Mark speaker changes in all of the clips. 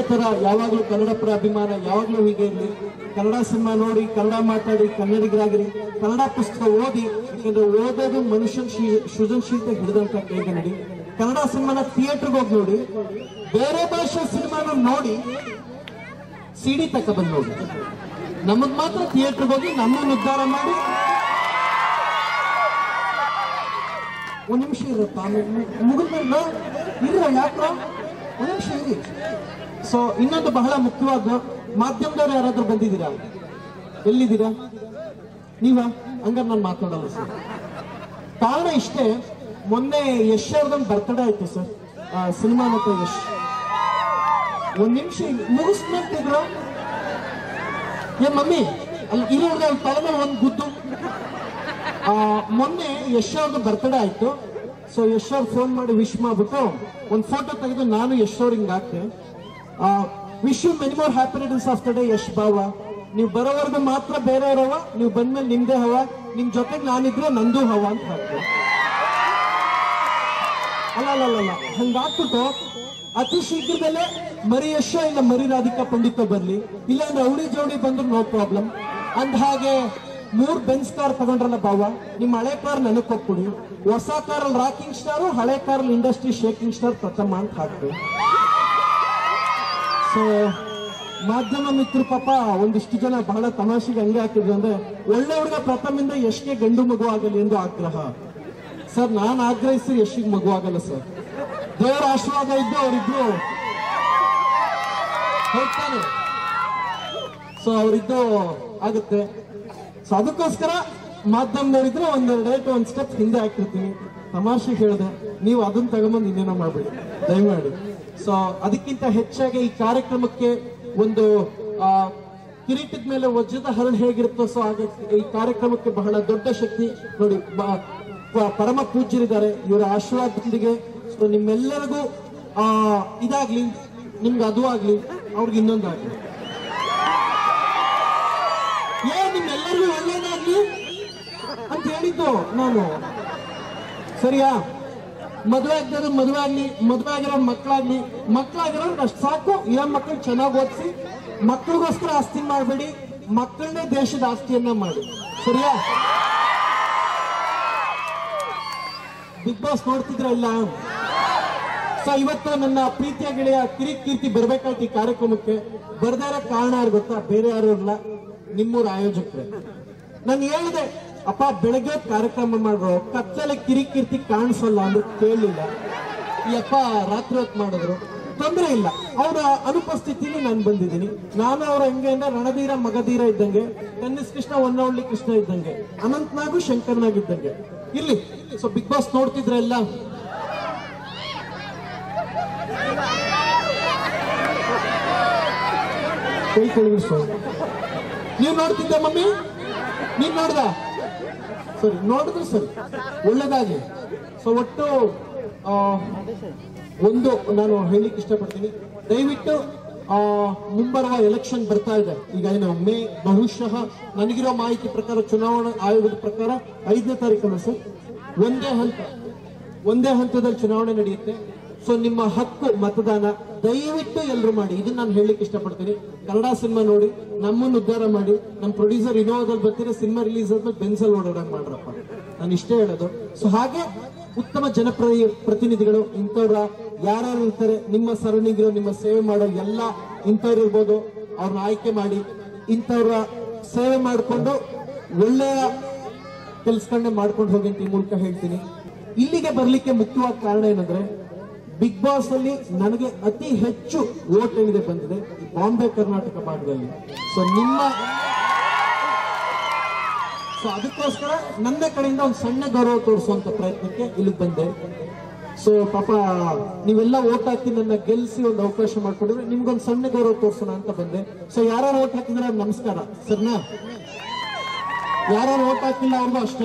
Speaker 1: ತರ ಯಾವಾಗ್ಲೂ ಕನ್ನಡ ಪರ ಅಭಿಮಾನ ಯಾವಾಗ್ಲೂ ಹೀಗೆ ಇರಲಿ ಕನ್ನಡ ಸಿನಿಮಾ ನೋಡಿ ಕನ್ನಡ ಮಾತಾಡಿ ಕನ್ನಡಿಗರಾಗಿರಿ ಕನ್ನಡ ಪುಸ್ತಕ ಓದಿ ಯಾಕಂದ್ರೆ ಓದೋದು ಮನುಷ್ಯನ ಶಿ- ಸೃಜನಶೀಲತೆ ಹಿಡಿದಂತ ಕೈಗೆ ನಡಿ ಕನ್ನಡ ಸಿನಿಮಾನ ಥಿಯೇಟರ್ಗೆ ಹೋಗಿ ನೋಡಿ ಬೇರೆ ಭಾಷೆ ಸಿನಿಮಾನ ನೋಡಿ ಸಿಡಿ ತಗೊಬಂದು ನೋಡಿ ನಮಗ್ ಮಾತ್ರ ಥಿಯೇಟರ್ಗೆ ಹೋಗಿ ನಮ್ಮನ್ನು ಉದ್ಧಾರ ಮಾಡಿ ಒಂದ್ ನಿಮಿಷ ಇರಪ್ಪ ಮುಗಿದ್ಮೇಲೆ ಇರ ಯಾಕ್ರ ಒಂದ್ ನಿಮಿಷ ಇರಿ ಸೊ ಇನ್ನೊಂದು ಬಹಳ ಮುಖ್ಯವಾದ ಮಾಧ್ಯಮದವ್ರು ಯಾರಾದ್ರೂ ಬಂದಿದ್ದೀರಾ ಎಲ್ಲಿದ್ದೀರಾ ನೀವ ಹಂಗಾರೆ ನಾನು ಮಾತಾಡಲ್ಲ ಸರ್ ಕಾರಣ ಇಷ್ಟೇ ಮೊನ್ನೆ ಯಶ್ ಅವ್ರದೊಂದು ಬರ್ತಡೇ ಆಯ್ತು ಸರ್ ಸಿನಿಮಾ ಮತ್ತೆ ಯಶ್ ಒಂದ್ ನಿಮಿಷ ಮುಗಿಸ್ಕೊಂತಿದ್ರು ಏ ಮಮ್ಮಿ ಅಲ್ಲಿ ಇರೋ ಹುಡುಗ ತಲೆ ಮೇಲೆ ಒಂದ್ ಗುದ್ದು ಆ, ಮೊನ್ನೆ ಯಶ್ ಅವ್ರದ್ದು ಬರ್ತಡೇ ಆಯ್ತು ಸೊ ಯಶ್ ಅವ್ರು ಫೋನ್ ಮಾಡಿ ವಿಶ್ ಮಾಡ್ಬಿಟ್ಟು ಒಂದು ಫೋಟೋ ತೆಗೆದು ನಾನು ಯಶ್ ಅವ್ರ ಹಿಂಗ್ ಹಾಕ್ತೆ wish you many more happy returns of the day Yash ಬಾವ ನೀವು ಬರೋವರೆಗೂ ಮಾತ್ರ ಬೇರೆಯವರವ ನೀವು ಬಂದ್ಮೇಲೆ ನಿಮ್ದೇ ಹವ ನಿಮ್ ಜೊತೆಗೆ ನಾನಿದ್ರೆ ನಂದು ಹವ ಅಂತ ಹಾಕ್ತೆ ಅಲ್ಲ ಅಲ್ಲ ಅಲ್ಲ ಅಲ್ಲ ಹಂಗ ಹಾಕ್ಬಿಟ್ಟು ಅತಿ ಶೀಘ್ರದಲ್ಲೇ ಮರಿ ಯಶ ಇಲ್ಲ ಮರಿ ರಾಧಿಕಾ ಪಂಡಿತ ಬರ್ಲಿ ಇಲ್ಲಾಂದ್ರೆ ಅವಳಿ ಜೋಡಿ ಬಂದ್ರು ನೋ ಪ್ರಾಬ್ಲಮ್ ಅಂದ ಹಾಗೆ ಮೂರ್ ಬೆನ್ಸ್ ಕಾರ್ ತಗೊಂಡ್ರಲ್ಲ ಬಾವ ನಿಮ್ ಹಳೆ ಕಾರ್ ನನಗ್ ಕೊಟ್ಬಿಡಿ ಹೊಸ ಕಾರಲ್ಲಿ ರಾಕಿಂಗ್ ಸ್ಟಾರು ಹಳೆ ಕಾರಲ್ಲಿ ಇಂಡಸ್ಟ್ರಿ ಶೇಕಿಂಗ್ ಸ್ಟಾರ್ ಪ್ರಥಮ ಅಂತ ಹಾಕ್ತು ಸೊ ಮಾಧ್ಯಮ ಮಿತ್ರರು ಪಾಪ ಒಂದಿಷ್ಟು ಜನ ಬಹಳ ತಮಾಷೆಗೆ ಹಂಗೆ ಹಾಕಿದ್ರು ಅಂದ್ರೆ ಒಳ್ಳೆ ಹುಡುಗ ಪ್ರಥಮಿಂದ ಎಷ್ಟಿಗೆ ಗಂಡು ಮಗು ಆಗಲಿ ಎಂದು ಆಗ್ರಹ ಸರ್ ನಾನು ಆಗ್ರಹಿಸಿ ಎಷ್ಟಿಗೆ ಮಗು ಆಗಲ್ಲ ಸರ್ ದೇವರ ಆಶೀರ್ವಾದ ಇದ್ದು ಅವರಿಬ್ರು ಹೋಗ್ತಾನೆ ಸೊ ಅವರಿದ್ದು ಆಗುತ್ತೆ ಸೊ ಅದಕ್ಕೋಸ್ಕರ ಮಾಧ್ಯಮದವರಿದ್ರೆ ಒಂದೆರಡು ಡೇಟ್ ಒಂದ್ ಸ್ಟೆಪ್ ಹಿಂದೆ ಹಾಕಿರ್ತೀನಿ ತಮಾಷೆ ಹೇಳಿದೆ ನೀವು ಅದನ್ನ ತಗೊಂಬಂದು ಇನ್ನೇನೋ ಮಾಡ್ಬೇಡಿ ದಯಮಾಡಿ ಸೊ ಅದಕ್ಕಿಂತ ಹೆಚ್ಚಾಗಿ ಈ ಕಾರ್ಯಕ್ರಮಕ್ಕೆ ಒಂದು ಆ, ಕಿರೀಟದ ಮೇಲೆ ವಜ್ರದ ಹರಳು ಹೇಗಿರುತ್ತೋ ಸೊ ಹಾಗೆ ಈ ಕಾರ್ಯಕ್ರಮಕ್ಕೆ ಬಹಳ ದೊಡ್ಡ ಶಕ್ತಿ ನೋಡಿ ಬ- ಪ- ಪರಮ ಪೂಜ್ಯರಿದ್ದಾರೆ ಇವರ ಆಶೀರ್ವಾದದೊಂದಿಗೆ ಸೊ ನಿಮ್ಮೆಲ್ಲರಿಗೂ ಆ ಇದಾಗ್ಲಿ ನಿಮ್ಗೆ ಅದು ಆಗ್ಲಿ ಅವ್ರಿಗೆ ಇನ್ನೊಂದು ಆಗ್ಲಿ ಏ ನಿಮ್ಮೆಲ್ಲರಿಗೂ ಒಳ್ಳೇದಾಗ್ಲಿ ಅಂತ ಹೇಳಿದ್ದು ನಾನು ಸರಿಯಾ ಮದುವೆ ಆಗ್ತದ ಮದುವೆ ಆಗ್ಲಿ ಮದುವೆ ಆಗಿರೋ ಮಕ್ಕಳಾಗ್ಲಿ ಮಕ್ಕಳಾಗಿರೋರು ಅಷ್ಟು ಸಾಕು ಇರೋ ಮಕ್ಕಳು ಚೆನ್ನಾಗಿ ಓದಿಸಿ ಮಕ್ಕಳಿಗೋಸ್ಕರ ಆಸ್ತಿ ಮಾಡಬೇಡಿ ಮಕ್ಕಳನ್ನೇ ದೇಶದ ಆಸ್ತಿಯನ್ನ ಮಾಡಿ ಸರಿಯಾ ಬಿಗ್ ಬಾಸ್ ನೋಡ್ತಿದ್ರ ಇಲ್ಲ ಸೊ ಇವತ್ತು ನನ್ನ ಪ್ರೀತಿಯ ಗೆಳೆಯ ಕಿರಿ ಕೀರ್ತಿ ಬರ್ಬೇಕಾಯ್ತು ಈ ಕಾರ್ಯಕ್ರಮಕ್ಕೆ ಬರ್ದೇ ಇರೋ ಕಾರಣ ಯಾರು ಗೊತ್ತಾ ಬೇರೆ ಯಾರು ಇಲ್ಲ ನಿಮ್ಮೂರ ಆಯೋಜಕರೇ ನಾನು ಹೇಳಿದೆ ಅಪ್ಪ ಬೆಳಗ್ಗೆ ಹೊತ್ತು ಕಾರ್ಯಕ್ರಮ ಮಾಡ್ರು ಕತ್ತಲೆ ಕಿರಿ ಕೀರ್ತಿ ಕಾಣಿಸಲ್ಲ ಅಂದ್ರೆ ಕೇಳಲಿಲ್ಲ ಈ ಅಪ್ಪ ರಾತ್ರಿ ಹೊತ್ತು ಮಾಡಿದ್ರು ತೊಂದರೆ ಇಲ್ಲ ಅವರ ಅನುಪಸ್ಥಿತಿಲಿ ನಾನು ಬಂದಿದ್ದೀನಿ ನಾನು ಅವ್ರ ಹೆಂಗೆ ಅಂದ್ರೆ ರಣಧೀರ ಮಗಧೀರ ಇದ್ದಂಗೆ ಟೆನ್ನಿಸ್ ಕೃಷ್ಣ ಹೊನ್ನವಳ್ಳಿ ಕೃಷ್ಣ ಇದ್ದಂಗೆ ಅನಂತ್ನಾಗು ಶಂಕರ್ನಾಗಿದ್ದಂಗೆ ಇರ್ಲಿ ಸೊ ಬಿಗ್ ಬಾಸ್ ನೋಡ್ತಿದ್ರ ಎಲ್ಲ ಕೈ ಕಳುಹಿಸು ನೀವು ನೋಡ್ತಿದ್ದೆ ಮಮ್ಮಿ ನೀನ್ ನೋಡ್ದ ಸರಿ ನೋಡಿದ್ರು ಸರಿ ಒಳ್ಳೇದಾಗ್ಲಿ ಸೊ ಒಟ್ಟು ಆ, ಒಂದು ನಾನು ಹೇಳಿಕ್ ಇಷ್ಟಪಡ್ತೀನಿ ದಯವಿಟ್ಟು ಆ, ಮುಂಬರುವ ಎಲೆಕ್ಷನ್ ಬರ್ತಾ ಇದೆ ಈಗ ಏನು ಮೇ ಬಹುಶಃ ನನಗಿರೋ ಮಾಹಿತಿ ಪ್ರಕಾರ ಚುನಾವಣಾ ಆಯೋಗದ ಪ್ರಕಾರ ಐದನೇ ತಾರೀಕಲ್ಲ ಸರ್ ಒಂದೇ ಹಂತ ಒಂದೇ ಹಂತದಲ್ಲಿ ಚುನಾವಣೆ ನಡೆಯುತ್ತೆ ಸೊ ನಿಮ್ಮ ಹಕ್ಕು ಮತದಾನ ದಯವಿಟ್ಟು ಎಲ್ಲರೂ ಮಾಡಿ ಇದನ್ನ ನಾನು ಹೇಳಲಿಕ್ಕೆ ಇಷ್ಟಪಡ್ತೀನಿ ಕನ್ನಡ ಸಿನಿಮಾ ನೋಡಿ ನಮ್ಮನ್ನು ಉದ್ಧಾರ ಮಾಡಿ ನಮ್ಮ ಪ್ರೊಡ್ಯೂಸರ್ ಇನೋವಾದಲ್ಲಿ ಬರ್ತೀರಾ ಸಿನಿಮಾ ರಿಲೀಸ್ ಆದ್ಮೇಲೆ ಬೆನ್ಸಲ್ ಓಡಾಡಕ್ ಮಾಡ್ರಪ್ಪ ನಾನು ಇಷ್ಟೇ ಹೇಳೋದು ಸೊ ಹಾಗೆ ಉತ್ತಮ ಜನಪ್ರಿಯ ಪ್ರತಿನಿಧಿಗಳು ಇಂಥವ್ರ ಯಾರ್ಯಾರು ಇರ್ತಾರೆ ನಿಮ್ಮ ಸರಣಿಗಿರೋ ನಿಮ್ಮ ಸೇವೆ ಮಾಡೋ ಎಲ್ಲ ಇಂಥವ್ರು ಇರ್ಬೋದು ಅವ್ರನ್ನ ಆಯ್ಕೆ ಮಾಡಿ ಇಂಥವ್ರ ಸೇವೆ ಮಾಡಿಕೊಂಡು ಒಳ್ಳೆಯ ಕೆಲಸಗಳನ್ನ ಮಾಡ್ಕೊಂಡು ಹೋಗಿ ಅಂತ ಈ ಮೂಲಕ ಹೇಳ್ತೀನಿ ಇಲ್ಲಿಗೆ ಬರ್ಲಿಕ್ಕೆ ಮುಖ್ಯವಾದ ಕಾರಣ ಏನಂದ್ರೆ ಬಿಗ್ ಬಾಸ್ ಅಲ್ಲಿ ನನಗೆ ಅತಿ ಹೆಚ್ಚು ಓಟ್ ಏನಿದೆ ಬಂದಿದೆ ಈ ಬಾಂಬೆ ಕರ್ನಾಟಕ ಭಾಗದಲ್ಲಿ ಸೊ ನಿಮ್ಮ ಸೊ ಅದಕ್ಕೋಸ್ಕರ ನನ್ನ ಕಡೆಯಿಂದ ಒಂದು ಸಣ್ಣ ಗೌರವ ತೋರಿಸುವಂತ ಪ್ರಯತ್ನಕ್ಕೆ ಇಲ್ಲಿಗೆ ಬಂದೆ ಸೊ ಪಾಪ ನೀವೆಲ್ಲ ಓಟ್ ಹಾಕಿ ನನ್ನ ಗೆಲ್ಸಿ ಒಂದು ಅವಕಾಶ ಮಾಡ್ಕೊಂಡಿದ್ರೆ ನಿಮ್ಗೊಂದು ಸಣ್ಣ ಗೌರವ ತೋರಿಸೋಣ ಅಂತ ಬಂದೆ ಸೊ ಯಾರು ಓಟ್ ಹಾಕಿದ್ರೆ ನಮಸ್ಕಾರ ಸರ್ನಾ ಯಾರು ಓಟ್ ಹಾಕಿಲ್ಲ ಅವ್ರಿಗೂ ಅಷ್ಟೇ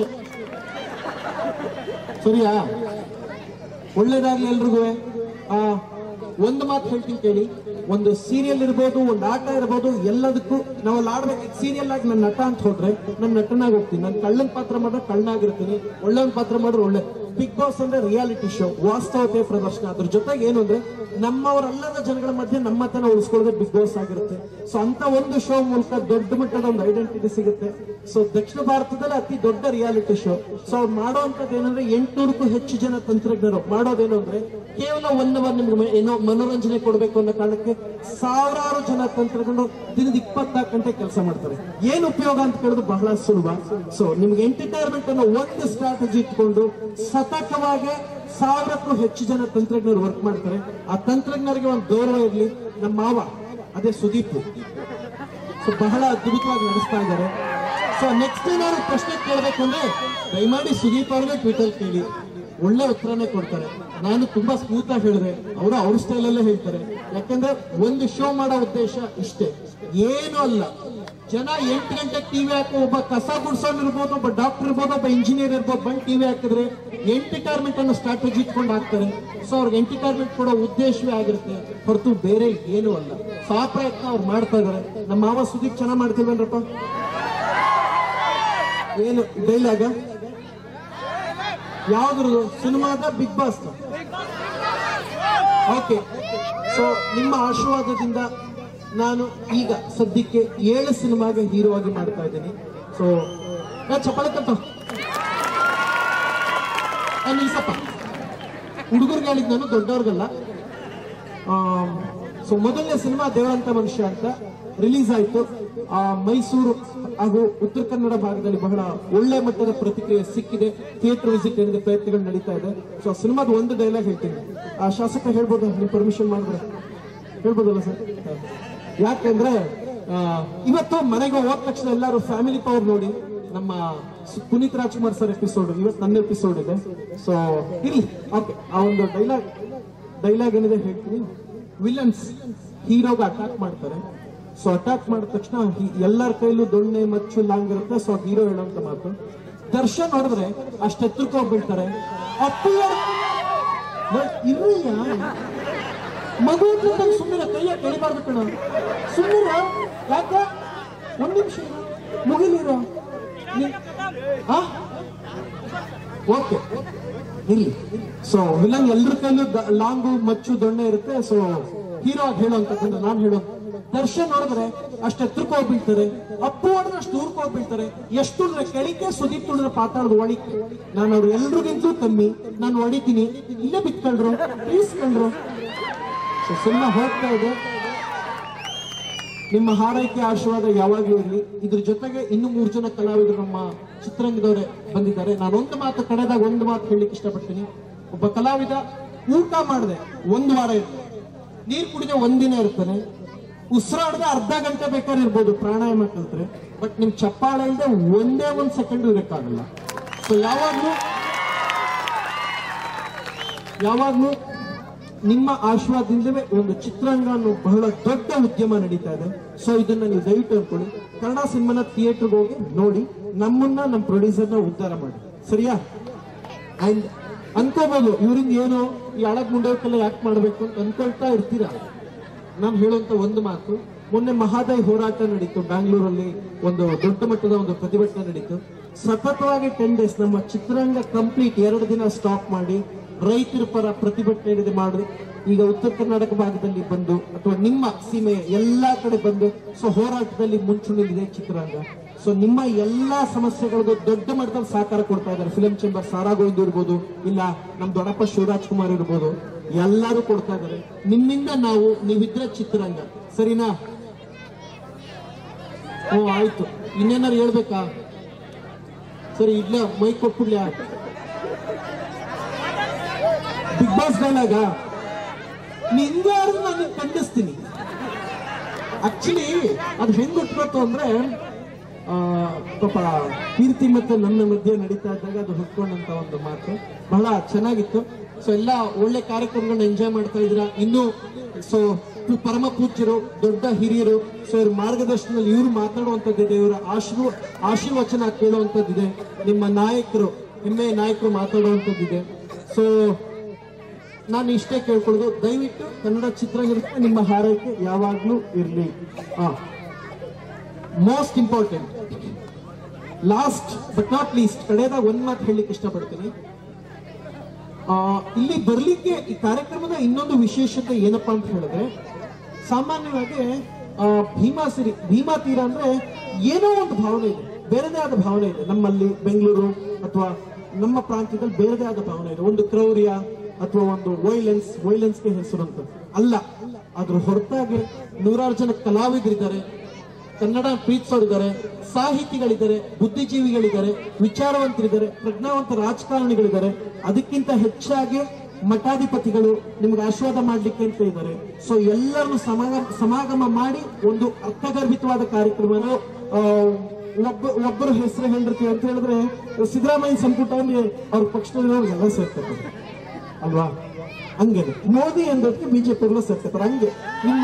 Speaker 1: ಸರಿಯಾ ಒಳ್ಳೇದಾಗ್ಲಿ ಎಲ್ರಿಗೂ ಆ ಒಂದು ಮಾತು ಹೇಳ್ತೀನಿ ಕೇಳಿ ಒಂದು ಸೀರಿಯಲ್ ಇರ್ಬೋದು ಒಂದು ಆಟ ಇರ್ಬೋದು ಎಲ್ಲದಕ್ಕೂ ನಾವು ಅಲ್ಲಿ ಆಡ್ಬೇಕು ಸೀರಿಯಲ್ ಆಗಿ ನನ್ನ ನಟ ಅಂತ ಹೋದ್ರೆ ನನ್ನ ನಟನಾಗಿ ಹೋಗ್ತೀನಿ ನಾನು ಕಳ್ಳನ ಪಾತ್ರ ಮಾಡಿದ್ರೆ ಕಳ್ಳನಾಗಿರ್ತೀನಿ ಒಳ್ಳೆಯವ್ನ ಪಾತ್ರ ಮಾಡಿದ್ರೆ ಒಳ್ಳೆ ಬಿಗ್ ಬಾಸ್ ಅಂದ್ರೆ ರಿಯಾಲಿಟಿ ಶೋ ವಾಸ್ತವತೆ ಪ್ರದರ್ಶನ ಅದ್ರ ಜೊತೆಗೆ ಏನು ಅಂದ್ರೆ ನಮ್ಮವರಲ್ಲದ ಜನಗಳ ಮಧ್ಯೆ ನಮ್ಮತನ ಉಳಿಸ್ಕೊಳ್ಳೋದೇ ಬಿಗ್ ಬಾಸ್ ಆಗಿರುತ್ತೆ ಸೊ ಅಂತ ಒಂದು ಶೋ ಮೂಲಕ ದೊಡ್ಡ ಮಟ್ಟದ ಒಂದು ಐಡೆಂಟಿಟಿ ಸಿಗುತ್ತೆ ಸೊ ದಕ್ಷಿಣ ಭಾರತದಲ್ಲಿ ಅತಿ ದೊಡ್ಡ ರಿಯಾಲಿಟಿ ಶೋ ಸೊ ಅವ್ರು ಮಾಡುವಂತದ್ದು ಏನಂದ್ರೆ ಎಂಟ್ನೂರಕ್ಕೂ ಹೆಚ್ಚು ಜನ ತಂತ್ರಜ್ಞರು ಮಾಡೋದೇನು ಅಂದ್ರೆ ಕೇವಲ ಒನ್ ಅವರ್ ನಿಮ್ಗೆ ಏನೋ ಮನೋರಂಜನೆ ಕೊಡಬೇಕು ಅನ್ನೋ ಕಾರಣಕ್ಕೆ ಸಾವಿರಾರು ಜನ ತಂತ್ರಜ್ಞರು ದಿನದ ಇಪ್ಪತ್ನಾಲ್ಕು ಗಂಟೆ ಕೆಲಸ ಮಾಡ್ತಾರೆ ಏನ್ ಉಪಯೋಗ ಅಂತ ಕೇಳೋದು ಬಹಳ ಸುಲಭ ಸೊ ನಿಮ್ಗೆ ಎಂಟರ್ಟೈನ್ಮೆಂಟ್ ಅನ್ನೋ ಒಂದು ಸ್ಟ್ರಾಟಜಿ ಇಟ್ಕೊಂಡು ಸತತವಾಗಿ ಸಾವಿರಕ್ಕೂ ಹೆಚ್ಚು ಜನ ತಂತ್ರಜ್ಞರು ವರ್ಕ್ ಮಾಡ್ತಾರೆ ಆ ತಂತ್ರಜ್ಞರಿಗೆ ಒಂದು ಗೌರವ ಇರಲಿ ನಮ್ಮ ಮಾವ ಅದೇ ಸುದೀಪ್ ಸೊ ಬಹಳ ಅದ್ಭುತವಾಗಿ ನಡೆಸ್ತಾ ಇದ್ದಾರೆ ಸೊ ನೆಕ್ಸ್ಟ್ ಏನಾದ್ರು ಪ್ರಶ್ನೆ ಕೇಳಬೇಕು ಅಂದ್ರೆ ದಯಮಾಡಿ ಸುದೀಪ್ ಅವ್ರಿಗೆ ಟ್ವಿಟರ್ ಕೇಳಿ ಒಳ್ಳೆ ಉತ್ತರನೇ ಕೊಡ್ತಾರೆ ನಾನು ತುಂಬಾ ಸ್ಮೂತ್ ಆಗಿ ಹೇಳಿದೆ ಅವರು ಅವ್ರ ಸ್ಟೈಲಲ್ಲೇ ಹೇಳ್ತಾರೆ ಯಾಕಂದ್ರೆ ಒಂದು ಶೋ ಮಾಡೋ ಉದ್ದೇಶ ಇಷ್ಟೇ ಏನು ಅಲ್ಲ ಜನ ಎಂಟು ಗಂಟೆಗೆ ಟಿವಿ ಹಾಕೋ ಒಬ್ಬ ಕಸ ಗುಡ್ಸೋನ್ ಇರ್ಬೋದು ಒಬ್ಬ ಡಾಕ್ಟರ್ ಇರ್ಬೋದು ಒಬ್ಬ ಇಂಜಿನಿಯರ್ ಇರ್ಬೋದು ಬಂದು ಟಿವಿ ಹಾಕಿದ್ರೆ ಎಂಟರ್ಟೈನ್ಮೆಂಟ್ ಅನ್ನೋ ಸ್ಟ್ರಾಟಜಿ ಇಟ್ಕೊಂಡು ಹಾಕ್ತಾರೆ ಸೊ ಅವ್ರಿಗೆ ಎಂಟರ್ಟೈನ್ಮೆಂಟ್ ಕೊಡೋ ಉದ್ದೇಶವೇ ಆಗಿರುತ್ತೆ ಹೊರತು ಬೇರೆ ಏನೂ ಅಲ್ಲ ಸೊ ಆ ಪ್ರಯತ್ನ ಅವ್ರು ಮಾಡ್ತಾ ಇದಾರೆ ನಮ್ಮ ಮಾವ ಸುದೀಪ್ ಚೆನ್ನಾಗಿ ಮಾಡ್ತಿಲ್ವೇನ್ರಪ್ಪ ಏನು ಡೈಲಾಗ ಯಾವ್ದ್ರದ್ದು ಸಿನಿಮಾದ ಬಿಗ್ ಬಾಸ್ ಓಕೆ ಸೊ ನಿಮ್ಮ ಆಶೀರ್ವಾದದಿಂದ ನಾನು ಈಗ ಸದ್ಯಕ್ಕೆ ಏಳು ಸಿನಿಮಾಗೆ ಹೀರೋ ಆಗಿ ಮಾಡ್ತಾ ಇದ್ದೀನಿ ಸೊ ಚಪ್ಪಳ ಕಟ್ಟ ನಿಲ್ಸಪ್ಪ ಹುಡುಗರಿಗೆ ಹೇಳಿದ್ ನಾನು ದೊಡ್ಡವ್ರಿಗಲ್ಲ ಸೊ ಮೊದಲನೇ ಸಿನಿಮಾ ದೇವರಂತ ಮನುಷ್ಯ ಅಂತ ರಿಲೀಸ್ ಆಯ್ತು ಆ ಮೈಸೂರು ಹಾಗೂ ಉತ್ತರ ಕನ್ನಡ ಭಾಗದಲ್ಲಿ ಬಹಳ ಒಳ್ಳೆ ಮಟ್ಟದ ಪ್ರತಿಕ್ರಿಯೆ ಸಿಕ್ಕಿದೆ ಥಿಯೇಟರ್ ವಿಸಿಟ್ ಏನಿದೆ ಪ್ರಯತ್ನಗಳು ನಡೀತಾ ಇದೆ ಸೊ ಸಿನಿಮಾದ ಒಂದು ಡೈಲಾಗ್ ಹೇಳ್ತೀನಿ ಆ ಶಾಸಕ ಹೇಳ್ಬೋದು ನೀವು ಪರ್ಮಿಷನ್ ಮಾಡಿದ್ರೆ ಹೇಳ್ಬೋದಲ್ಲ ಸರ್ ಯಾಕೆಂದ್ರೆ ಆ, ಇವತ್ತು ಮನೆಗೆ ಹೋದ ತಕ್ಷಣ ಎಲ್ಲರೂ ಫ್ಯಾಮಿಲಿ ಪವರ್ ನೋಡಿ ನಮ್ಮ ಸು- ಪುನೀತ್ ರಾಜ್ಕುಮಾರ್ ಸರ್ ಎಪಿಸೋಡ್ ಇವತ್ತು ನನ್ನ ಎಪಿಸೋಡ್ ಇದೆ ಸೊ ಇರ್ಲಿ ಓಕೆ ಆ ಒಂದು ಡೈಲಾಗ್ ಡೈಲಾಗ್ ಏನಿದೆ ಹೇಳ್ತೀನಿ ವಿಲನ್ಸ್ ಹೀರೋಗೆ ಅಟ್ಯಾಕ್ ಮಾಡ್ತಾರೆ ಸೊ ಅಟ್ಯಾಕ್ ಮಾಡಿದ ತಕ್ಷಣ ಹಿ- ಎಲ್ಲರ ಕೈಲೂ ದೊಣ್ಣೆ ಮಚ್ಚು ಲಾಂಗ್ ಇರುತ್ತೆ ಸೊ ಹೀರೋ ಹೇಳೋಂತ ಮಾತು ದರ್ಶನ್ ನೋಡಿದ್ರೆ ಅಷ್ಟು ಎತ್ತರಕ್ಕೆ ಹೋಗ್ಬಿಡ್ತಾರೆ ಅಪ್ಪು ಇರ್ರಯ್ಯ ಮಗು ಕೂತಾಗ ಸುಮ್ಮನೆ ಕೈಯ ಕೆಳಿಬಾರ್ದು ಕಣ ಸುಮ್ಮನೆ ಯಾಕೆ ಒಂದ್ ನಿಮಿಷ ಮುಗಿಲಿರೋ ಓಕೆ ಇಲ್ಲಿ ಸೊ ವಿಲನ್ ಎಲ್ರ ಕೈಲೂ ದ- ಲಾಂಗು ಮಚ್ಚು ದೊಣ್ಣೆ ಇರುತ್ತೆ ಸೊ ಹೀರೋ ಆಗಿ ಹೇಳೋಂಥದ್ದನ್ನ ನಾನು ಹೇಳೋ ದರ್ಶನ್ ನೋಡಿದ್ರೆ ಅಷ್ಟು ಎತ್ತರಕ್ಕೆ ಹೋಗ್ಬಿಡ್ತಾರೆ ಅಪ್ಪು ಹೊಡೆದ್ರೆ ಅಷ್ಟು ದೂರಕ್ಕೆ ಹೋಗ್ಬಿಡ್ತಾರೆ ಎಷ್ಟು ಅಂದ್ರೆ ಕೆಳಿಕೆ ಸುದೀಪ್ ತುಳಿದ್ರೆ ಪಾತಾಳದ ಒಳಿಕೆ ನಾನು ಅವ್ರು ಎಲ್ರಿಗಿಂತಲೂ ಕಮ್ಮಿ ನಾನು ಹೊಡಿತೀನಿ ಇಲ್ಲೇ ಬಿತ್ಕೊಂಡ್ರು ಪ್ಲೀಸ್ ಕಂಡ್ರು ಸೊ ಸಿನಿಮಾ ಹೋಗ್ತಾ ಇದೆ ನಿಮ್ಮ ಹಾರೈಕೆ ಆಶೀರ್ವಾದ ಯಾವಾಗಲೂ ಇರಲಿ ಇದ್ರ ಜೊತೆಗೆ ಇನ್ನು ಮೂರು ಜನ ಕಲಾವಿದರು ನಮ್ಮ ಚಿತ್ರರಂಗದವರೇ ಬಂದಿದ್ದಾರೆ ನಾನು ಒಂದು ಮಾತು ಕಡೆದಾಗ ಒಂದು ಮಾತು ಹೇಳಲಿಕ್ಕೆ ಇಷ್ಟಪಡ್ತೀನಿ ಒಬ್ಬ ಕಲಾವಿದ ಊಟ ಮಾಡದೆ ಒಂದು ವಾರ ಇರ್ತಾನೆ ನೀರು ಕುಡಿದೆ ಒಂದಿನ ಇರ್ತಾನೆ ಉಸಿರಾಡದೆ ಅರ್ಧ ಗಂಟೆ ಬೇಕಾದ್ರೆ ಇರ್ಬೋದು ಪ್ರಾಣಾಯಾಮ ಕಲ್ತ್ರೆ ಬಟ್ ನಿಮ್ ಚಪ್ಪಾಳೆ ಇಲ್ಲದೆ ಒಂದೇ ಒಂದ್ ಸೆಕೆಂಡ್ ಇರಕ್ಕಾಗಲ್ಲ ಸೊ ಯಾವಾಗ್ಲೂ ಯಾವಾಗ್ಲೂ ನಿಮ್ಮ ಆಶೀರ್ವಾದದಿಂದಲೇ ಒಂದು ಚಿತ್ರರಂಗ ಅನ್ನೋ ಬಹಳ ದೊಡ್ಡ ಉದ್ಯಮ ನಡೀತಾ ಇದೆ ಸೊ ಇದನ್ನ ನೀವು ದಯವಿಟ್ಟು ಅನ್ಕೊಳ್ಳಿ ಕನ್ನಡ ಸಿನಿಮಾನ ಥಿಯೇಟರ್ಗೆ ಹೋಗಿ ನೋಡಿ ನಮ್ಮನ್ನ ನಮ್ಮ ಪ್ರೊಡ್ಯೂಸರ್ನ ಉದ್ಧಾರ ಮಾಡಿ ಸರಿಯಾ ಅಂಡ್ ಅನ್ಕೋಬಹುದು ಇವರಿಂದ ಏನು ಈ ಹಳಗ್ ಮುಂಡೋಕೆಲ್ಲ ಯಾಕೆ ಮಾಡ್ಬೇಕು ಅಂತ ಅನ್ಕೊಳ್ತಾ ಇರ್ತೀರಾ ನಾನು ಹೇಳುವಂತ ಒಂದು ಮಾತು ಮೊನ್ನೆ ಮಹಾದಾಯಿ ಹೋರಾಟ ನಡೀತು ಬ್ಯಾಂಗ್ಳೂರಲ್ಲಿ ಒಂದು ದೊಡ್ಡ ಮಟ್ಟದ ಒಂದು ಪ್ರತಿಭಟನೆ ನಡೀತು ಸತತವಾಗಿ ಟೆನ್ ಡೇಸ್ ನಮ್ಮ ಚಿತ್ರರಂಗ ಕಂಪ್ಲೀಟ್ ಎರಡು ದಿನ ಸ್ಟಾಪ್ ಮಾಡಿ ರೈತರ ಪರ ಪ್ರತಿಭಟನೆ ನಡೆದು ಮಾಡಿ ಈಗ ಉತ್ತರ ಕರ್ನಾಟಕ ಭಾಗದಲ್ಲಿ ಬಂದು ಅಥವಾ ನಿಮ್ಮ ಸೀಮೆಯ ಎಲ್ಲಾ ಕಡೆ ಬಂದು ಸೊ ಹೋರಾಟದಲ್ಲಿ ಮುಂಚೂಣಿಲಿದೆ ಚಿತ್ರರಂಗ ಸೊ ನಿಮ್ಮ ಎಲ್ಲಾ ಸಮಸ್ಯೆಗಳಿಗೂ ದೊಡ್ಡ ಮಟ್ಟದಲ್ಲಿ ಸಹಕಾರ ಕೊಡ್ತಾ ಇದ್ದಾರೆ ಫಿಲಂ ಚೇಂಬರ್ ಸಾರಾ ಗೋವಿಂದ್ ಇರ್ಬೋದು ಇಲ್ಲ ನಮ್ ದೊಡ್ಡಪ್ಪ ಶಿವರಾಜ್ ಕುಮಾರ್ ಇರ್ಬೋದು ಎಲ್ಲರೂ ಕೊಡ್ತಾ ಇದ್ದಾರೆ ನಿಮ್ಮಿಂದ ನಾವು ನೀವಿದ್ರೆ ಚಿತ್ರರಂಗ ಸರಿನಾ ಓ ಆಯ್ತು ಇನ್ನೇನಾರು ಹೇಳ್ಬೇಕಾ ಸರಿ ಇಡ್ಲ ಮೈಕ್ ಕೊಟ್ಬಿಡ್ಲ ಬಿಗ್ ಬಾಸ್ ಡೈಲಾಗ ನಿಂಗೆ ಯಾರು ನಾನು ಖಂಡಿಸ್ತೀನಿ ಆಕ್ಚುಲಿ ಅದು ಹೆಂಗ್ ಹುಟ್ಬೇಕು ಅಂದ್ರೆ ಆ, ಪಾಪ ಕೀರ್ತಿ ಮತ್ತೆ ನನ್ನ ಮಧ್ಯೆ ನಡೀತಾ ಇದ್ದಾಗ ಅದು ಹುಟ್ಕೊಂಡಂತ ಒಂದು ಮಾತು ಬಹಳ ಚೆನ್ನಾಗಿತ್ತು ಸೊ ಎಲ್ಲ ಒಳ್ಳೆ ಕಾರ್ಯಕ್ರಮಗಳನ್ನ ಎಂಜಾಯ್ ಮಾಡ್ತಾ ಇದ್ರ ಇನ್ನು ಸೊ ಪರಮ ಪೂಜ್ಯರು ದೊಡ್ಡ ಹಿರಿಯರು ಸೊ ಇವ್ರ ಮಾರ್ಗದರ್ಶನದಲ್ಲಿ ಇವ್ರು ಮಾತಾಡುವಂಥದ್ದಿದೆ ಇವರ ಆಶೀರ್ವ ಆಶೀರ್ವಚನ ಕೇಳುವಂಥದ್ದಿದೆ ನಿಮ್ಮ ನಾಯಕರು ಹೆಮ್ಮೆಯ ನಾಯಕರು ಮಾತಾಡುವಂಥದ್ದಿದೆ ಸೊ ನಾನು ಇಷ್ಟೇ ಕೇಳ್ಕೊಳ್ಳೋದು ದಯವಿಟ್ಟು ಕನ್ನಡ ಚಿತ್ರರಂಗಕ್ಕೆ ನಿಮ್ಮ ಹಾರೈಕೆ ಯಾವಾಗ್ಲೂ ಇರಲಿ ಹಾ most important last but not least ಕಡೆದಾಗ ಒಂದ್ ಮಾತು ಹೇಳಲಿಕ್ಕೆ ಇಷ್ಟಪಡ್ತೀನಿ ಆ, ಇಲ್ಲಿ ಬರ್ಲಿಕ್ಕೆ ಈ ಕಾರ್ಯಕ್ರಮದ ಇನ್ನೊಂದು ವಿಶೇಷತೆ ಏನಪ್ಪಾ ಅಂತ ಹೇಳಿದ್ರೆ ಸಾಮಾನ್ಯವಾಗಿ ಆ, ಭೀಮಾ ಸಿರಿ ಭೀಮಾ ತೀರ ಅಂದ್ರೆ ಏನೋ ಒಂದು ಭಾವನೆ ಇದೆ ಬೇರೆದೇ ಆದ ಭಾವನೆ ಇದೆ ನಮ್ಮಲ್ಲಿ ಬೆಂಗಳೂರು ಅಥವಾ ನಮ್ಮ ಪ್ರಾಂತ್ಯದಲ್ಲಿ ಬೇರೆದೇ ಆದ ಭಾವನೆ ಇದೆ ಒಂದು ಕ್ರೌರ್ಯ ಅಥವಾ ಒಂದು ವೈಲೆನ್ಸ್ ವೈಲೆನ್ಸ್ಗೆ ಹೆಸರು ಅಂತ ಅಲ್ಲ ಅದ್ರ ಹೊರತಾಗಿ ನೂರಾರು ಜನ ಕಲಾವಿದರಿದ್ದಾರೆ ಕನ್ನಡ ಪ್ರೀತಿಸೋರಿದ್ದಾರೆ ಸಾಹಿತಿಗಳಿದ್ದಾರೆ ಬುದ್ಧಿಜೀವಿಗಳಿದ್ದಾರೆ ವಿಚಾರವಂತರಿದ್ದಾರೆ ಪ್ರಜ್ಞಾವಂತ ರಾಜಕಾರಣಿಗಳಿದ್ದಾರೆ ಅದಕ್ಕಿಂತ ಹೆಚ್ಚಾಗಿ ಮಠಾಧಿಪತಿಗಳು ನಿಮ್ಗೆ ಆಶೀರ್ವಾದ ಮಾಡ್ಲಿಕ್ಕೆ ಅಂತ ಇದ್ದಾರೆ ಸೊ ಎಲ್ಲರನ್ನು ಸಮಾಗಮ ಸಮಾಗಮ ಮಾಡಿ ಒಂದು ಅರ್ಥಗರ್ಭಿತವಾದ ಕಾರ್ಯಕ್ರಮನ ಆ, ಒಬ್ಬ ಒಬ್ಬರ ಹೆಸರು ಹೇಳಿರ್ತೀವಿ ಅಂತ ಹೇಳಿದ್ರೆ ಸಿದ್ದರಾಮಯ್ಯ ಸಂಪುಟದಲ್ಲಿ ಅವ್ರ ಪಕ್ಷದಲ್ಲಿರೋರು ಎಲ್ಲ ಸೇರ್ತಾರೆ ಅಲ್ವಾ ಹಂಗೆ ಮೋದಿ ಅಂದಕ್ಕೆ ಬಿಜೆಪಿಗಳು ಸೇರ್ತಾರೆ ಹಂಗೆ ನಿಮ್ಮ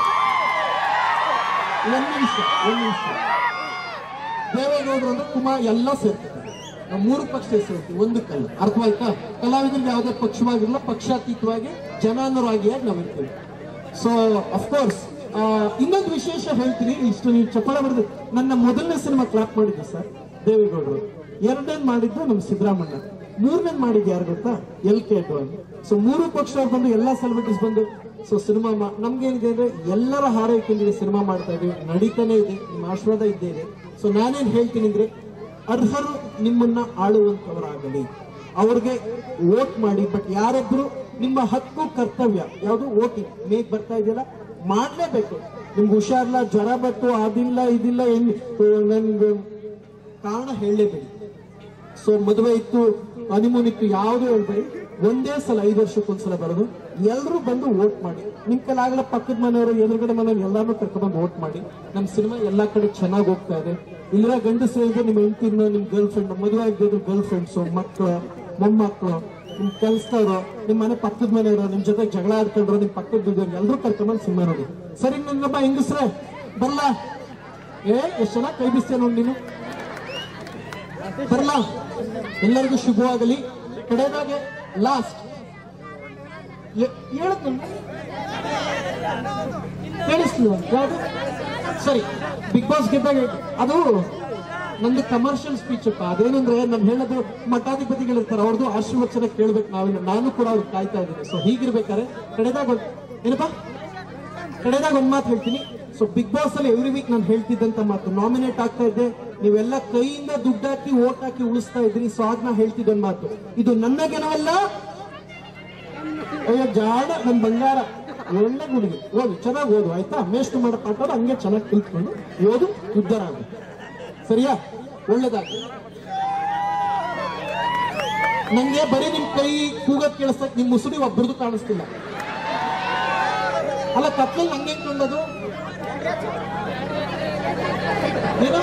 Speaker 1: ಒಂದ್ ನಿಮಿಷ ಒಂದ್ ನಿಮಿಷ ದೇವೇಗೌಡರು ಅಂದ್ರೆ ಕುಮಾರ್ ಎಲ್ಲ ಸೇರ್ತಾರೆ ನಾವು ಮೂರು ಪಕ್ಷ ಸೇರ್ತೀವಿ ಒಂದು ಕಲ್ಲ ಅರ್ಥವಾಯ್ತಾ ಕಲಾವಿದರಿಗೆ ಯಾವುದೇ ಪಕ್ಷವಾಗಿರಲ್ಲ ಪಕ್ಷಾತೀತವಾಗಿ ಜನಾನುರಾಗಿಯಾಗಿ ನಾವು ಇರ್ತೀವಿ ಸೊ ಅಫ್ಕೋರ್ಸ್ ಇನ್ನೊಂದು ವಿಶೇಷ ಹೇಳ್ತೀನಿ ಇಷ್ಟು ನೀವು ಚಪ್ಪಳ ಬರೆದು ನನ್ನ ಮೊದಲನೇ ಸಿನಿಮಾ ಕ್ಲಾಪ್ ಮಾಡಿದ್ದೆ ಸರ್ ದೇವೇಗೌಡರು ಎರಡನೇದು ಮಾಡಿದ್ದು ನಮ್ಮ ಸಿದ್ದರಾಮಣ್ಣ ಮೂರನೇದು ಮಾಡಿದ್ದು ಯಾರು ಗೊತ್ತಾ ಎಲ್ ಕೆ ಅಡ್ವಾಣಿ ಸೊ ಮೂರು ಪಕ್ಷದವ್ರು ಬಂದು ಎಲ್ಲಾ ಸೆಲೆಬ್ರಿಟೀಸ್ ಬಂದು ಸೊ ಸಿನಿಮಾ ನಮ್ಗೇನಿದೆ ಅಂದ್ರೆ ಎಲ್ಲರ ಹಾರೈಕೆಯೊಂದಿಗೆ ಸಿನಿಮಾ ಮಾಡ್ತಾ ಇದೀವಿ ನಡೀತಾನೆ ಇದೆ ನಿಮ್ಮ ಆಶೀರ್ವಾದ ಇದ್ದೇ ಇದೆ ಸೊ ನಾನೇನ್ ಹೇಳ್ತೀನಿ ಅಂದ್ರೆ ಅರ್ಹರು ನಿಮ್ಮನ್ನ ಆಳುವಂತವರಾಗಲಿ ಅವ್ರಿಗೆ ವೋಟ್ ಮಾಡಿ ಬಟ್ ಯಾರೊಬ್ರು ನಿಮ್ಮ ಹಕ್ಕು ಕರ್ತವ್ಯ ಯಾವುದು ವೋಟಿಂಗ್ ಮೇಗ್ ಬರ್ತಾ ಇದೆಯಲ್ಲ ಮಾಡ್ಲೇಬೇಕು ನಿಮ್ಗೆ ಹುಷಾರಿಲ್ಲ ಜ್ವರ ಬಂತು ಅದಿಲ್ಲ ಇದಿಲ್ಲ ಏನ್ ನನ್ಗೆ ಕಾರಣ ಹೇಳಲೇಬೇಡಿ ಸೊ ಮದುವೆ ಇತ್ತು ಹನಿಮೂನ್ ಇತ್ತು ಯಾವುದು ಹೇಳ್ಬೇಡಿ ಒಂದೇ ಸಲ ಐದು ವರ್ಷಕ್ಕೊಂದ್ಸಲ ಬರೋದು ಎಲ್ಲರೂ ಬಂದು ವೋಟ್ ಮಾಡಿ ನಿಮ್ ಕೈಲಾಗಲ್ಲ ಪಕ್ಕದ ಮನೆಯವರು ಎದುರುಗಡೆ ಮನೆಯವರು ಎಲ್ಲಾರು ಕರ್ಕೊಂಡ್ಬಂದು ವೋಟ್ ಮಾಡಿ ನಮ್ ಸಿನಿಮಾ ಎಲ್ಲಾ ಕಡೆ ಚೆನ್ನಾಗಿ ಹೋಗ್ತಾ ಇದೆ ಇಲ್ಲಿರೋ ಗಂಡಸು ಹೇಳಿದ್ರೆ ನಿಮ್ ಹೆಂಡತಿನ ನಿಮ್ ಗರ್ಲ್ ಫ್ರೆಂಡ್ ಮದುವೆ ಆಗಿದ್ರು ಗರ್ಲ್ ಫ್ರೆಂಡ್ಸ್ ಮಕ್ಕಳು ಮೊಮ್ಮಕ್ಕಳು ನಿಮ್ ಕೆಲ್ಸದವ್ರು ನಿಮ್ ಮನೆ ಪಕ್ಕದ ಮನೆಯವರು ನಿಮ್ ಜೊತೆ ಜಗಳ ಆಡ್ಕೊಂಡ್ರು ನಿಮ್ ಪಕ್ಕದ ಎಲ್ಲರೂ ಕರ್ಕೊಂಡ್ಬಂದು ಸಿನಿಮಾ ನೋಡಿ ಸರಿ ನನ್ನೊಬ್ಬ ಹೆಂಗಸ್ರೆ ಬರಲ್ಲ ಏ ಎಷ್ಟ್ ಚೆನ್ನಾಗಿ ಕೈ ಬಿಸ್ತೇ ನೋಡಿ ನೀನು ಬರಲ್ಲ ಎಲ್ಲರಿಗೂ ಶುಭವಾಗಲಿ ಕಡೆದಾಗೆ ಲಾಸ್ಟ್ ಹೇಳದ್ ಕೇಳಿಸ್ಲಿಲ್ಲ ಯಾವುದು ಸರಿ ಬಿಗ್ ಬಾಸ್ ಗೆದ್ದಾಗ ಅದು ನಂದು ಕಮರ್ಷಿಯಲ್ ಸ್ಪೀಚ್ ಅಪ್ಪ ಅದೇನಂದ್ರೆ ನಾನು ಹೇಳೋದು ಮಠಾಧಿಪತಿಗಳಿರ್ತಾರೆ ಅವ್ರದ್ದು ಆಶೀರ್ವಚನ ಕೇಳ್ಬೇಕು ನಾವಿಲ್ಲ ನಾನು ಕೂಡ ಅವ್ರಿಗೆ ಕಾಯ್ತಾ ಇದ್ದೀನಿ ಸೊ ಹೀಗಿರ್ಬೇಕಾದ್ರೆ ಕಡೆದಾಗ ಒಂದ್- ಏನಪ್ಪಾ ಕಡೆದಾಗ ಒಂದ್ ಮಾತು ಹೇಳ್ತೀನಿ ಸೊ ಬಿಗ್ ಬಾಸ್ ಅಲ್ಲಿ ಎವ್ರಿ ವೀಕ್ ನಾನು ಹೇಳ್ತಿದ್ದಂತ ಮಾತು ನಾಮಿನೇಟ್ ಆಗ್ತಾ ಇದ್ದೆ ನೀವೆಲ್ಲ ಕೈಯಿಂದ ದುಡ್ಡು ಹಾಕಿ ಓಟ್ ಹಾಕಿ ಉಳಿಸ್ತಾ ಇದ್ರಿ ಸೊ ಆಗ ನಾ ಹೇಳ್ತಿದ್ದ ಮಾತು ಇದು ನನ್ನ ಗೆಲವಲ್ಲ ಅಯ್ಯೋ ಜಾಡ ನನ್ ಬಂಗಾರ ಒಳ್ಳೆ ಗುಡಿಗೆ ಓದು ಚೆನ್ನಾಗಿ ಓದು ಆಯ್ತಾ ಮೇಷ್ಟು ಮಾಡೋ ಪಾಠ ಹಂಗೆ ಚೆನ್ನಾಗಿ ಕಲ್ತ್ಕೊಂಡು ಓದು ಉದ್ಧಾರ ಆಗು ಸರಿಯಾ ಒಳ್ಳೇದಾಗಿ ನಂಗೆ ಬರೀ ನಿಮ್ ಕೈ ಕೂಗದ್ ಕೇಳಿಸ್ತಕ್ ನಿಮ್ ಮುಸುಡಿ ಒಬ್ಬರದು ಕಾಣಿಸ್ತಿಲ್ಲ ಅಲ್ಲ ಕತ್ಲಲ್ಲಿ ಹಂಗೆ ಕಂಡದು ಏನು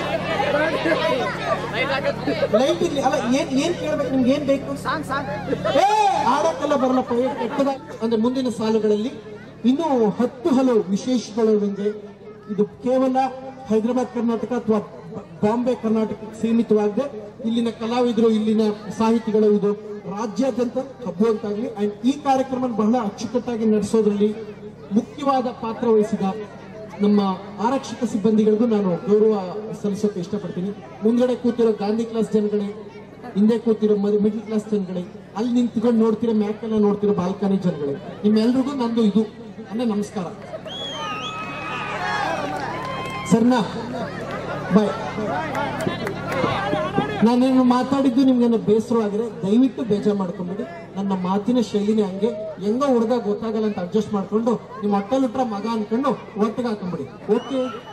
Speaker 1: ಲೈಟ್ ಇರ್ಲಿ ಅಲ್ಲ ಏನ್ ಏನ್ ಕೇಳ್ಬೇಕು ನಿಮ್ಗೆ ಏನ್ ಬೇಕು ಏ ಆಡಕ್ಕೆಲ್ಲ ಬರಲ್ಲಪ್ಪ ಏ ಕೆಟ್ಟದ ಅಂದ್ರೆ ಮುಂದಿನ ಸಾಲುಗಳಲ್ಲಿ ಇನ್ನೂ ಹತ್ತು ಹಲವು ವಿಶೇಷಗಳಿವೆ ಇದು ಕೇವಲ ಹೈದರಾಬಾದ್ ಕರ್ನಾಟಕ ಅಥವಾ ಬಾಂಬೆ ಕರ್ನಾಟಕ ಸೀಮಿತವಾಗದೆ ಇಲ್ಲಿನ ಕಲಾವಿದರು ಇಲ್ಲಿನ ಸಾಹಿತಿಗಳು ಇದು ರಾಜ್ಯಾದ್ಯಂತ ಹಬ್ಬುವಂತಾಗ್ಲಿ ಅಂಡ್ ಈ ಕಾರ್ಯಕ್ರಮ ಬಹಳ ಅಚ್ಚುಕಟ್ಟಾಗಿ ನಡೆಸೋದ್ರಲ್ಲಿ ಮುಖ್ಯವಾದ ಪಾತ್ರ ವಹಿಸಿದ ನಮ್ಮ ಆರಕ್ಷಕ ಸಿಬ್ಬಂದಿಗಳಿಗೂ ನಾನು ಗೌರವ ಸಲ್ಲಿಸೋಕೆ ಇಷ್ಟಪಡ್ತೀನಿ ಮುಂದ್ಗಡೆ ಕೂತಿರೋ ಗಾಂಧಿ ಕ್ಲಾಸ್ ಜನಗಳೇ ಹಿಂದೆ ಕೂತಿರೋ ಮಿಡಿಲ್ ಕ್ಲಾಸ್ ಜನಗಳೇ ಅಲ್ಲಿ ನಿಂತ್ಕೊಂಡು ನೋಡ್ತಿರೋ ಮ್ಯಾಕೆಲ್ಲ ನೋಡ್ತಿರೋ ಬಾಲ್ಕನಿ ಜನಗಳೇ ನಿಮ್ಮೆಲ್ರಿಗೂ ನಂದು ಇದು ಅಂದ್ರೆ ನಮಸ್ಕಾರ ಸರ್ನಾ ಬಾಯ್ ನಾನೇನು ಮಾತಾಡಿದ್ದು ನಿಮ್ಗೆ ಬೇಸರವಾಗಿದೆ ದಯವಿಟ್ಟು ಬೇಜಾರು ಮಾಡ್ಕೊಂಬಿಡಿ ನನ್ನ ಮಾತಿನ ಶೈಲಿನೇ ಹಂಗೆ ಹೆಂಗೋ ಹುಡುಗ ಗೊತ್ತಾಗಲ್ಲ ಅಂತ ಅಡ್ಜಸ್ಟ್ ಮಾಡ್ಕೊಂಡು ನಿಮ್ಮ ಹೊಟ್ಟೆಲಿಟ್ರ ಮಗ ಅನ್ಕೊಂಡು ಒಟ್ಟಿಗೆ ಹಾಕೊಂಬಿಡಿ ಓಕೆ